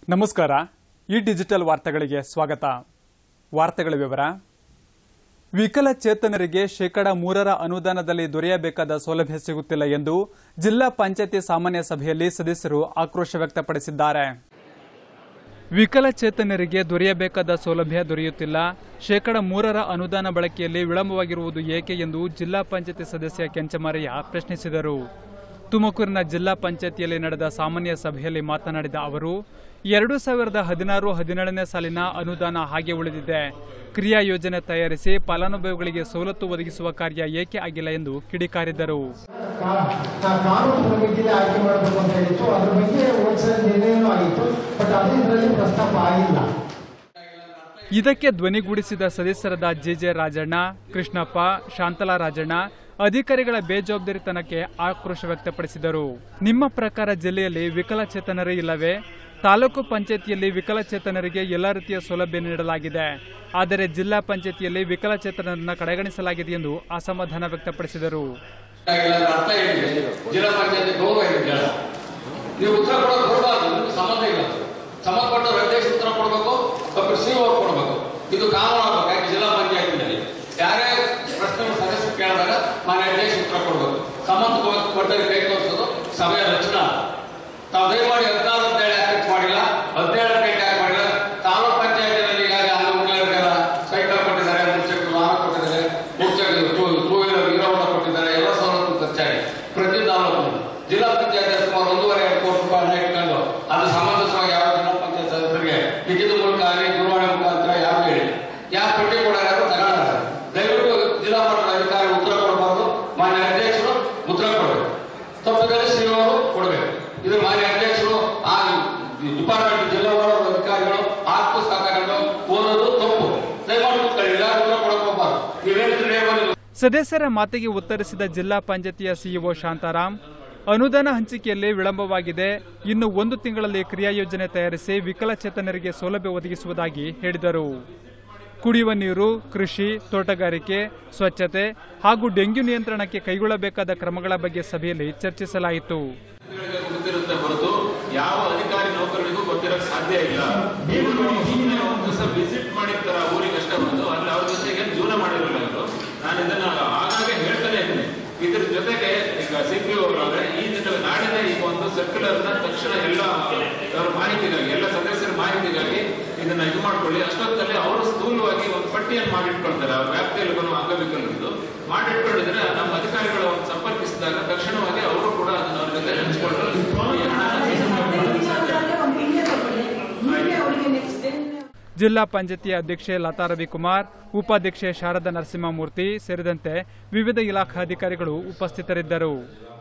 ನಮಸ್ಕಾರ ಈ ಡಿಜಿಟಲ್ ವಾರ್ತೆಗಳಿಗೆ ಸ್ವಾಗತ ವಾರ್ತೆಗಳ ವಿವರ ವಿಕಲಚೇತನರಿಗೆ ಶೇಕಡ ಮೂರರ ಅನುದಾನದಲ್ಲಿ ದೊರೆಯಬೇಕಾದ ಸೌಲಭ್ಯ ಸಿಗುತ್ತಿಲ್ಲ ಎಂದು ಜಿಲ್ಲಾ ಪಂಚಾಯತಿ ಸಾಮಾನ್ಯ ಸಭೆಯಲ್ಲಿ ಸದಸ್ಯರು ಆಕ್ರೋಶ ವ್ಯಕ್ತಪಡಿಸಿದ್ದಾರೆ ವಿಕಲಚೇತನರಿಗೆ ದೊರೆಯಬೇಕಾದ ಸೌಲಭ್ಯ ದೊರೆಯುತ್ತಿಲ್ಲ ಶೇಕಡ ಮೂರರ ಅನುದಾನ ಬಳಕೆಯಲ್ಲಿ ವಿಳಂಬವಾಗಿರುವುದು ಏಕೆ ಎಂದು ಜಿಲ್ಲಾ ಪಂಚಾಯತಿ ಸದಸ್ಯ ಕೆಂಚಮಾರಯ್ಯ ಪ್ರಶ್ನಿಸಿದರು ತುಮಕೂರಿನ ಜಿಲ್ಲಾ ಪಂಚಾಯತಿಯಲ್ಲಿ ನಡೆದ ಸಾಮಾನ್ಯ ಸಭೆಯಲ್ಲಿ ಮಾತನಾಡಿದ ಅವರು ಎರಡು ಸಾವಿರದ ಹದಿನಾರು ಹದಿನೇಳನೇ ಸಾಲಿನ ಅನುದಾನ ಹಾಗೆ ಉಳಿದಿದೆ ಕ್ರಿಯಾ ಯೋಜನೆ ತಯಾರಿಸಿ ಫಲಾನುಭವಿಗಳಿಗೆ ಸವಲತ್ತು ಒದಗಿಸುವ ಕಾರ್ಯ ಏಕೆ ಆಗಿಲ್ಲ ಎಂದು ಕಿಡಿಕಾರಿದರು ಕಾ- ಆ ಕಾನೂನು ಸಮಿತಿಯಲ್ಲಿ ಆಯ್ಕೆ ಮಾಡಬೇಕು ಅಂತ ಹೇಳಿತ್ತು ಅದ್ರ ಬಗ್ಗೆ ಒಂದ್ಸಲ ನಿರ್ಣಯನೂ ಆಗಿತ್ತು ಬಟ್ ಅದು ಇದರಲ್ಲಿ ಪ್ರಸ್ತಾಪ ಆಗಿಲ್ಲ ಇದಕ್ಕೆ ಧ್ವನಿಗೂಡಿಸಿದ ಸದಸ್ಯರಾದ ಜೆಜೆ ರಾಜಣ್ಣ ಕೃಷ್ಣಪ್ಪ ಶಾಂತಲಾ ರಾಜಣ್ಣ ಅಧಿಕಾರಿಗಳ ಬೇಜವಾಬ್ದಾರಿತನಕ್ಕೆ ಆಕ್ರೋಶ ವ್ಯಕ್ತಪಡಿಸಿದರು ನಿಮ್ಮ ಪ್ರಕಾರ ಜಿಲ್ಲೆಯಲ್ಲಿ ವಿಕಲಚೇತನರೇ ಇಲ್ಲವೇ ತಾಲೂಕು ಪಂಚಾಯತಿಯಲ್ಲಿ ವಿಕಲಚೇತನರಿಗೆ ಎಲ್ಲ ರೀತಿಯ ಸೌಲಭ್ಯ ನೀಡಲಾಗಿದೆ ಆದರೆ ಜಿಲ್ಲಾ ಪಂಚಾಯತಿಯಲ್ಲಿ ವಿಕಲಚೇತನರನ್ನ ಕಡೆಗಣಿಸಲಾಗಿದೆ ಎಂದು ಅಸಮಾಧಾನ ವ್ಯಕ್ತಪಡಿಸಿದರು ಆಗಿಲ್ಲ ಅಂತ ಅರ್ಥ ಏನಿದೆ ಜಿಲ್ಲಾ ಪಂಚಾಯತಿ ಗೌರವ ಇದೆ ಜನ ನೀವು ಉತ್ತರ ಕೊಡೋದು ಕೊಡಬಾರ್ದು ನಿಮ್ಗೆ ಸಂಬಂಧ ಇಲ್ಲ ಸಂಬಂಧಪಟ್ಟವ್ರು ಅಧ್ಯಕ್ಷ ಉತ್ತರ ಕೊಡಬೇಕು ಒಬ್ಬರು ಸಿ ಅವ್ರು ಕೊಡಬೇಕು ಇದು ಕಾನೂನು ಆಗ್ಬೇಕು ಯಾಕೆ ಜಿಲ್ಲಾ ಪಂಚಾಯತಿನಲ್ಲಿ ಯಾರೇ ಪ್ರಶ್ನೆ ಸದಸ್ಯರು ಕೇಳಿದಾಗ ಮಾನ್ಯ ಅಧ್ಯಕ್ಷ ಉತ್ತರ ಕೊಡಬೇಕು ಸಂಬಂಧಪಟ್ಟವ್ರಿಗೆ ಕೈ ತೋರಿಸೋದು ಸಭೆಯ ರಚನಾ ತಾವು ದಯಮಾಡಿ ಹದಿನಾರು ಹದಿನೇಳು ಯಾಕೆ ಮಾಡಿಲ್ಲ ಹದಿನೇಳು ಹದಿನೆಂಟು ಯಾಕೆ ಮಾಡಿಲ್ಲ ತಾಲೂಕ್ ಪಂಚಾಯತಿನಲ್ಲಿ ಈಗಾಗಲೇ ಅಂಗವಿಕಲರಿಗೆಲ್ಲ ಸೈಕಲ್ ಕೊಟ್ಟಿದ್ದಾರೆ ಮುಚ್ಚಕ್ಕೆ ವಾಹನ ಕೊಟ್ಟಿದ್ದಾರೆ ಮುಚ್ಚಕ್ಕೆ ಟೂ ಟೂ ವೀಲರ್ ಹೀರೋವನ್ನು ಕೊಟ್ಟಿದ್ದಾರೆ ಎಲ್ಲ ಸವಲತ್ತು ಖರ್ಚಾಗಿ ಪ್ರತಿ ತಾಲೂಕು ಜಿಲ್ಲಾ ಪಂಚಾಯತ್ ಸುಮಾರು ಒಂದೂವರೆ ಎರಡು ಕೋಟಿ ರೂಪಾಯಿ ಹಣ ಇಟ್ಕೊಂಡು ಅದು ಸಂಬಂಧಿಸುವಾಗ ಯಾವ ಜಿಲ್ಲಾ ಪಂಚಾಯತ್ ಸದಸ್ಯರಿಗೆ ಲಿಖಿತ ಮೂಲಕ ಆಗಲಿ ದೂರವಾಣಿ ಮುಖಾಂತರ ಯಾರು ಹೇಳಿ ಯಾವ ಪಟ್ಟಿ ಕೊಡೋರು ತಗೊಳ್ಳಾರ ದಯವಿಟ್ಟು ಜಿಲ್ಲಾ ಮಟ್ಟದ ಅಧಿಕಾರಿ ಉತ್ತರ ಕೊಡಬಾರ್ದು ಮಾನ್ಯ ಅಧ್ಯಕ್ಷರು ಉತ್ತರ ಕೊಡಬೇಕು ತಪ್ಪಿದರೆ ಸಿ ಅವರು ಕೊಡಬೇಕು ಇದು ಮಾನ್ಯ ಅಧ್ಯಕ್ಷರು ಆ ಡಿಪಾರ್ಟ್ಮೆಂಟ್ ಜಿಲ್ಲಾವಾರು ಅಧಿಕಾರಿಗಳು ಆತ್ಮ ಸಾಕಾಕೊಂಡು ಓದೋದು ತಪ್ಪು ದಯಮಾಡಿ ಕೂತ್ಕೊಳ್ಳಿ ಯಾರು ಉತ್ತರ ಕೊಡಕ್ ಹೋಗ್ಬಾರ್ದು ನೀವೇನಿದ್ರೆ ನೇಮದಲ್ಲಿ ಸದಸ್ಯರ ಮಾತಿಗೆ ಉತ್ತರಿಸಿದ ಜಿಲ್ಲಾ ಪಂಚಾಯತಿಯ ಸಿಇಒ ಶಾಂತಾರಾಮ್ ಅನುದಾನ ಹಂಚಿಕೆಯಲ್ಲಿ ವಿಳಂಬವಾಗಿದೆ ಇನ್ನು ಒಂದು ತಿಂಗಳಲ್ಲಿ ಕ್ರಿಯಾ ಯೋಜನೆ ತಯಾರಿಸಿ ವಿಕಲಚೇತನರಿಗೆ ಸೌಲಭ್ಯ ಒದಗಿಸುವುದಾಗಿ ಹೇಳಿದರು ಕುಡಿಯುವ ನೀರು ಕೃಷಿ ತೋಟಗಾರಿಕೆ ಸ್ವಚ್ಛತೆ ಹಾಗೂ ಡೆಂಗ್ಯೂ ನಿಯಂತ್ರಣಕ್ಕೆ ಕೈಗೊಳ್ಳಬೇಕಾದ ಕ್ರಮಗಳ ಬಗ್ಗೆ ಸಭೆಯಲ್ಲಿ ಚರ್ಚಿಸಲಾಯಿತು ಅಧಿಕಾರಿಗಳಿಗೆ ಗೊತ್ತಿರುತ್ತೆ ಹೊರತು ಯಾವ ಅಧಿಕಾರಿ ನೌಕರರಿಗೂ ಗೊತ್ತಿರಕ್ ಸಾಧ್ಯ ಇಲ್ಲ ಇವರು ಸುಮ್ಮನೆ ಒಂದು ದಿವಸ ವಿಸಿಟ್ ಮಾಡಿರ್ತಾರ ಊರಿಗೆ ಅಷ್ಟೇ ಬಂದು ಅಲ್ಲಿ ಅವ್ರ ಜೊತೆಗೆ ಜೀವನ ಮಾಡಿರಲ್ಲ ಇವರು ನಾನು ಇದನ್ನ ಆಗಾಗ ಹೇಳ್ತಾನೆ ಇದ್ದೀನಿ ಇದ್ರ ಜೊತೆಗೆ ಈಗ ಸಿ ಪಿ ಅವರಾದ್ರೆ ಈ ನಿಟ್ಟಿನಲ್ಲಿ ನಾಡಿನ ಈಗ ಒಂದು ಸರ್ಕ್ಯುಲರ್ ನ ತಕ್ಷಣ ಎಲ್ಲ ಅವರ ಮಾಹಿತಿಗಾಗಿ ಎಲ್ಲ ಸದಸ್ಯರ ಮಾಹಿತಿಗಾಗಿ ಇದನ್ನ ಇದು ಮಾಡ್ಕೊಳ್ಳಿ ಅಷ್ಟೊತ್ತಲ್ಲಿ ಅವರು ಸ್ಥೂಲವಾಗಿ ಒಂದು ಪಟ್ಟಿಯನ್ನು ಮಾಡಿಟ್ಕೊಳ್ತಾರೆ ಅವ್ರ ವ್ಯಾಪ್ತಿಯಲ್ಲಿ ಬರುವ ಅಂಗವಿಕಲರದ್ದು ಮಾಡಿಟ್ಕೊಂಡಿದ್ರೆ ನಮ್ಮ ಅಧಿಕಾರಿಗಳ ಒಂದು ಸಂಪರ್ಕಿಸಿದಾಗ ತಕ್ಷಣವಾಗಿ ಅವರು ಕೂಡ ಅದನ್ನ ಅವ್ರ ಜೊತೆ ಹಂಚಿಕೊಂಡು ಈ ಹಣನ ಜಿಲ್ಲಾ ಪಂಚಾಯತಿ ಅಧ್ಯಕ್ಷೆ ಲತಾ ರವಿಕುಮಾರ್ ಉಪಾಧ್ಯಕ್ಷೆ ಶಾರದಾ ನರಸಿಂಹಮೂರ್ತಿ ಸೇರಿದಂತೆ ವಿವಿಧ ಇಲಾಖಾ ಅಧಿಕಾರಿಗಳು ಉಪಸ್ಥಿತರಿದ್ದರು